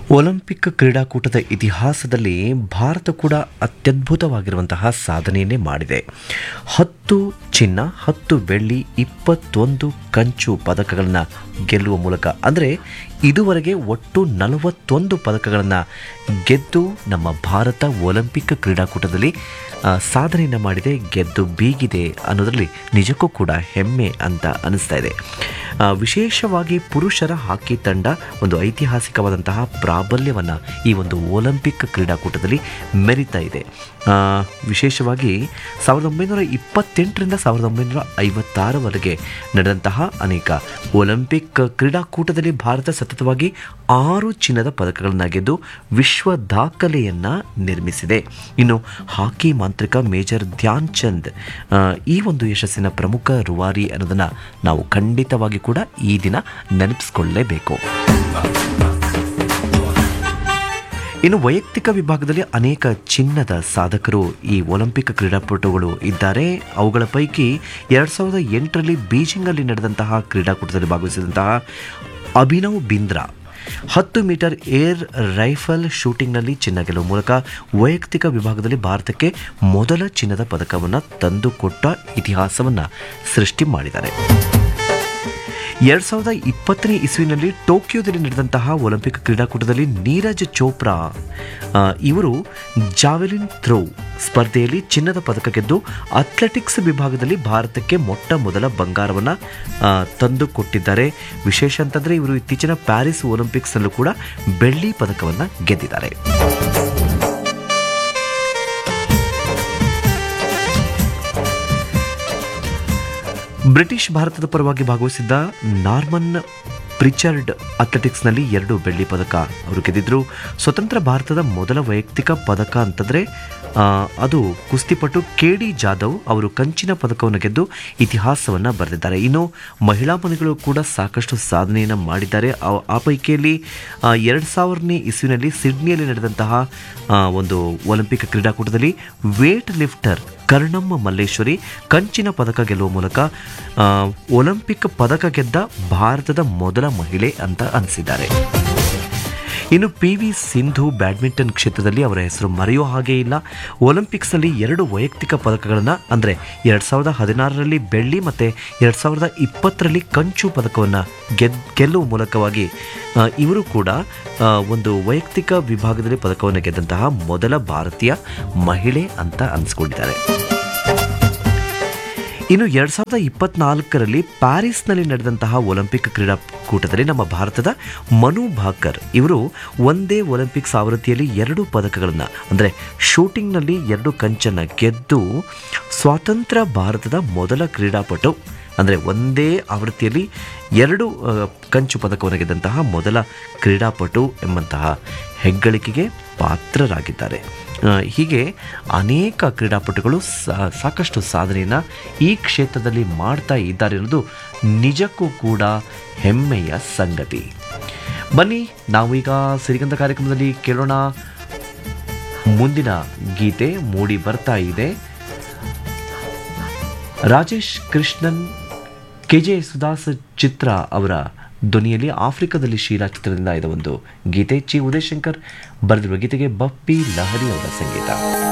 Olympic ಕ್ರೀಡಾಕೂಟದ ಇತಿಹಾಸದಲ್ಲಿ ಭಾರತ ಕೂಡ ಅತ್ಯದ್ಭುತವಾಗಿರುವಂತಹ ಸಾಧನೆಯನ್ನೇ ಮಾಡಿದೆ ಹತ್ತು ಚಿನ್ನ ಹತ್ತು ಬೆಳ್ಳಿ ಇಪ್ಪತ್ತೊಂದು ಕಂಚು ಪದಕಗಳನ್ನು ಗೆಲ್ಲುವ ಮೂಲಕ ಅಂದರೆ ಇದುವರೆಗೆ ಒಟ್ಟು ನಲವತ್ತೊಂದು ಪದಕಗಳನ್ನು ಗೆದ್ದು ನಮ್ಮ ಭಾರತ ಒಲಿಂಪಿಕ್ ಕ್ರೀಡಾಕೂಟದಲ್ಲಿ ಆ, ಸಾಧನೆಯನ್ನು ಮಾಡಿದೆ ಗೆದ್ದು ಬೀಗಿದೆ ಅನ್ನೋದರಲ್ಲಿ ನಿಜಕ್ಕೂ ಕೂಡ ಹೆಮ್ಮೆ ಅಂತ ಅನಿಸ್ತಾ ಇದೆ ಆ, ವಿಶೇಷವಾಗಿ ಪುರುಷರ ಹಾಕಿ ತಂಡ ಒಂದು ಐತಿಹಾಸಿಕವಾದಂತಹ ಪ್ರಾಬಲ್ಯವನ್ನು ಈ ಒಂದು ಒಲಿಂಪಿಕ್ ಕ್ರೀಡಾಕೂಟದಲ್ಲಿ ಮೆರಿತಾ ಇದೆ ಆ, ವಿಶೇಷವಾಗಿ ಸಾವಿರದ ಒಂಬೈನೂರ ಇಪ್ಪತ್ತೆಂಟರಿಂದ ಸಾವಿರದ ಒಂಬೈನೂರ ಐವತ್ತಾರವರೆಗೆ ನಡೆದಂತಹ ಅನೇಕ ಒಲಿಂಪಿಕ್ ಕ್ರೀಡಾಕೂಟದಲ್ಲಿ ಭಾರತ ಸತತವಾಗಿ ಆರು ಚಿನ್ನದ ಪದಕಗಳನ್ನು ಗೆದ್ದು ವಿಶ್ವ ದಾಖಲೆಯನ್ನು ನಿರ್ಮಿಸಿದೆ ಇನ್ನು ಹಾಕಿ ಮಾಂತ್ರಿಕ ಮೇಜರ್ ಧ್ಯಾನ್ ಚಂದ್ ಆ, ಈ ಒಂದು ಯಶಸ್ಸಿನ ಪ್ರಮುಖ ರೂವಾರಿ ಅನ್ನೋದನ್ನು ನಾವು ಖಂಡಿತವಾಗಿ ಕೂಡ ಈ ದಿನ ನೆನಪಿಸ್ಕೊಳ್ಳೇಬೇಕು ಇನ್ನು ವೈಯಕ್ತಿಕ ವಿಭಾಗದಲ್ಲಿ ಅನೇಕ ಚಿನ್ನದ ಸಾಧಕರು ಈ ಒಲಿಂಪಿಕ್ ಕ್ರೀಡಾಪಟುಗಳು ಇದ್ದಾರೆ ಅವುಗಳ ಪೈಕಿ ಎರಡು ಸಾವಿರದ ಎಂಟರಲ್ಲಿ ಬೀಜಿಂಗಲ್ಲಿ ನಡೆದಂತಹ ಕ್ರೀಡಾಕೂಟದಲ್ಲಿ ಭಾಗವಹಿಸಿದಂತಹ ಅಭಿನವ್ ಬಿಂದ್ರಾ ಹತ್ತು ಮೀಟರ್ ಏರ್ ರೈಫಲ್ ಶೂಟಿಂಗ್ನಲ್ಲಿ ಚಿನ್ನ ಗೆಲ್ಲುವ ಮೂಲಕ ವೈಯಕ್ತಿಕ ವಿಭಾಗದಲ್ಲಿ ಭಾರತಕ್ಕೆ ಮೊದಲ ಚಿನ್ನದ ಪದಕವನ್ನು ತಂದುಕೊಟ್ಟ ಇತಿಹಾಸವನ್ನು ಸೃಷ್ಟಿ ಮಾಡಿದ್ದಾರೆ ಎರಡ್ ಸಾವಿರದ ಇಪ್ಪತ್ತನೇ ಇಸ್ವಿನಲ್ಲಿ ಟೋಕಿಯೋದಲ್ಲಿ ನಡೆದಂತಹ ಒಲಿಂಪಿಕ್ ಕ್ರೀಡಾಕೂಟದಲ್ಲಿ ನೀರಜ್ ಚೋಪ್ರಾ ಆ, ಇವರು ಜಾವೆಲಿನ್ ಥ್ರೋ ಸ್ಪರ್ಧೆಯಲ್ಲಿ ಚಿನ್ನದ ಪದಕ ಗೆದ್ದು ಅಥ್ಲೆಟಿಕ್ಸ್ ವಿಭಾಗದಲ್ಲಿ ಭಾರತಕ್ಕೆ ಮೊಟ್ಟ ಮೊದಲ ಬಂಗಾರವನ್ನು ತಂದು ಕೊಟ್ಟಿದ್ದಾರೆ ವಿಶೇಷ ಅಂತಂದರೆ ಇವರು ಇತ್ತೀಚಿನ ಪ್ಯಾರಿಸ್ ಒಲಿಂಪಿಕ್ಸ್ನಲ್ಲೂ ಕೂಡ ಬೆಳ್ಳಿ ಪದಕವನ್ನು ಗೆದ್ದಿದ್ದಾರೆ ಬ್ರಿಟಿಷ್ ಭಾರತದ ಪರವಾಗಿ ಭಾಗವಹಿಸಿದ್ದ ನಾರ್ಮನ್ ಪ್ರಿಚರ್ಡ್ ಅಥ್ಲೆಟಿಕ್ಸ್ನಲ್ಲಿ ಎರಡು ಬೆಳ್ಳಿ ಪದಕ ಅವರು ಗೆದ್ದಿದ್ರು ಸ್ವತಂತ್ರ ಭಾರತದ ಮೊದಲ ವೈಯಕ್ತಿಕ ಪದಕ ಅಂತಂದರೆ ಆ, ಅದು ಕುಸ್ತಿಪಟು ಕೆ ಡಿ ಜಾಧವ್ ಅವರು ಕಂಚಿನ ಪದಕವನ್ನು ಗೆದ್ದು ಇತಿಹಾಸವನ್ನು ಬರೆದಿದ್ದಾರೆ ಇನ್ನು ಮಹಿಳಾ ಮನೆಗಳು ಕೂಡ ಸಾಕಷ್ಟು ಸಾಧನೆಯನ್ನು ಮಾಡಿದ್ದಾರೆ ಆ- ಆ ಪೈಕಿಯಲ್ಲಿ ಎರಡು ಸಾವಿರನೇ ಇಸ್ವಿನಲ್ಲಿ ಸಿಡ್ನಿಯಲ್ಲಿ ನಡೆದಂತಹ ಆ, ಒಂದು ಒಲಿಂಪಿಕ್ ಕ್ರೀಡಾಕೂಟದಲ್ಲಿ ವೇಟ್ ಲಿಫ್ಟರ್ ಕರ್ಣಮ್ಮ ಮಲ್ಲೇಶ್ವರಿ ಕಂಚಿನ ಪದಕ ಗೆಲ್ಲುವ ಮೂಲಕ ಆ, ಒಲಿಂಪಿಕ್ ಪದಕ ಗೆದ್ದ ಭಾರತದ ಮೊದಲ ಮಹಿಳೆ ಅಂತ ಅನಿಸಿದ್ದಾರೆ ಇನ್ನು ಪಿ ವಿ ಸಿಂಧು ಬ್ಯಾಡ್ಮಿಂಟನ್ ಕ್ಷೇತ್ರದಲ್ಲಿ ಅವರ ಹೆಸರು ಮರೆಯೋ ಹಾಗೇ ಇಲ್ಲ ಒಲಿಂಪಿಕ್ಸ್ನಲ್ಲಿ ಎರಡು ವೈಯಕ್ತಿಕ ಪದಕಗಳನ್ನು ಅಂದರೆ ಎರಡು ಸಾವಿರದ ಹದಿನಾರರಲ್ಲಿ ಬೆಳ್ಳಿ ಮತ್ತು ಎರಡು ಸಾವಿರದ ಇಪ್ಪತ್ತರಲ್ಲಿ ಕಂಚು ಪದಕವನ್ನು ಗೆದ್ ಗೆಲ್ಲುವ ಮೂಲಕವಾಗಿ ಆ, ಇವರು ಕೂಡ ಆ, ಒಂದು ವೈಯಕ್ತಿಕ ವಿಭಾಗದಲ್ಲಿ ಪದಕವನ್ನು ಗೆದ್ದಂತಹ ಮೊದಲ ಭಾರತೀಯ ಮಹಿಳೆ ಅಂತ ಅನಿಸ್ಕೊಂಡಿದ್ದಾರೆ ಇನ್ನು ಎರಡ್ ಸಾವಿರದ ಇಪ್ಪತ್ನಾಲ್ಕರಲ್ಲಿ ಪ್ಯಾರಿಸ್ನಲ್ಲಿ ನಡೆದಂತಹ ಒಲಿಂಪಿಕ್ ಕ್ರೀಡಾಕೂಟದಲ್ಲಿ ನಮ್ಮ ಭಾರತದ ಮನು ಭಾಕರ್ ಇವರು ಒಂದೇ ಒಲಿಂಪಿಕ್ಸ್ ಆವೃತ್ತಿಯಲ್ಲಿ ಎರಡು ಪದಕಗಳನ್ನು ಅಂದರೆ ಶೂಟಿಂಗ್ನಲ್ಲಿ ಎರಡು ಕಂಚನ್ನು ಗೆದ್ದು ಸ್ವಾತಂತ್ರ್ಯ ಭಾರತದ ಮೊದಲ ಕ್ರೀಡಾಪಟು ಅಂದರೆ ಒಂದೇ ಆವೃತ್ತಿಯಲ್ಲಿ ಎರಡು ಆ, ಕಂಚು ಪದಕವನ್ನು ಗೆದ್ದಂತಹ ಮೊದಲ ಕ್ರೀಡಾಪಟು ಎಂಬಂತಹ ಹೆಗ್ಗಳಿಕೆಗೆ ಪಾತ್ರರಾಗಿದ್ದಾರೆ ಆ, ಹೀಗೆ ಅನೇಕ ಕ್ರೀಡಾಪಟುಗಳು ಸಾ- ಸಾಕಷ್ಟು ಸಾಧನೆಯನ್ನು ಈ ಕ್ಷೇತ್ರದಲ್ಲಿ ಮಾಡ್ತಾ ಇದ್ದಾರೆ ಅನ್ನೋದು ನಿಜಕ್ಕೂ ಕೂಡ ಹೆಮ್ಮೆಯ ಸಂಗತಿ ಬನ್ನಿ ನಾವೀಗ ಸಿರಿಗಂಧ ಕಾರ್ಯಕ್ರಮದಲ್ಲಿ ಕೇಳೋಣ ಮುಂದಿನ ಗೀತೆ ಮೂಡಿ ಬರ್ತಾ ಇದೆ ರಾಜೇಶ್ ಕೃಷ್ಣನ್ ಕೆ ಜೆ ಸುದಾಸ್ ಚಿತ್ರ ಅವರ ಧ್ವನಿಯಲ್ಲಿ ಆಫ್ರಿಕಾದಲ್ಲಿ ಶೀಲಾ ಚಿತ್ರದಿಂದ ಇದ ಒಂದು ಗೀತೆ ಚಿ ಉದಯಶಂಕರ್ ಬರೆದಿರುವ ಗೀತೆಗೆ ಬಪ್ಪಿ ಲಹರಿ ಅವರ ಸಂಗೀತ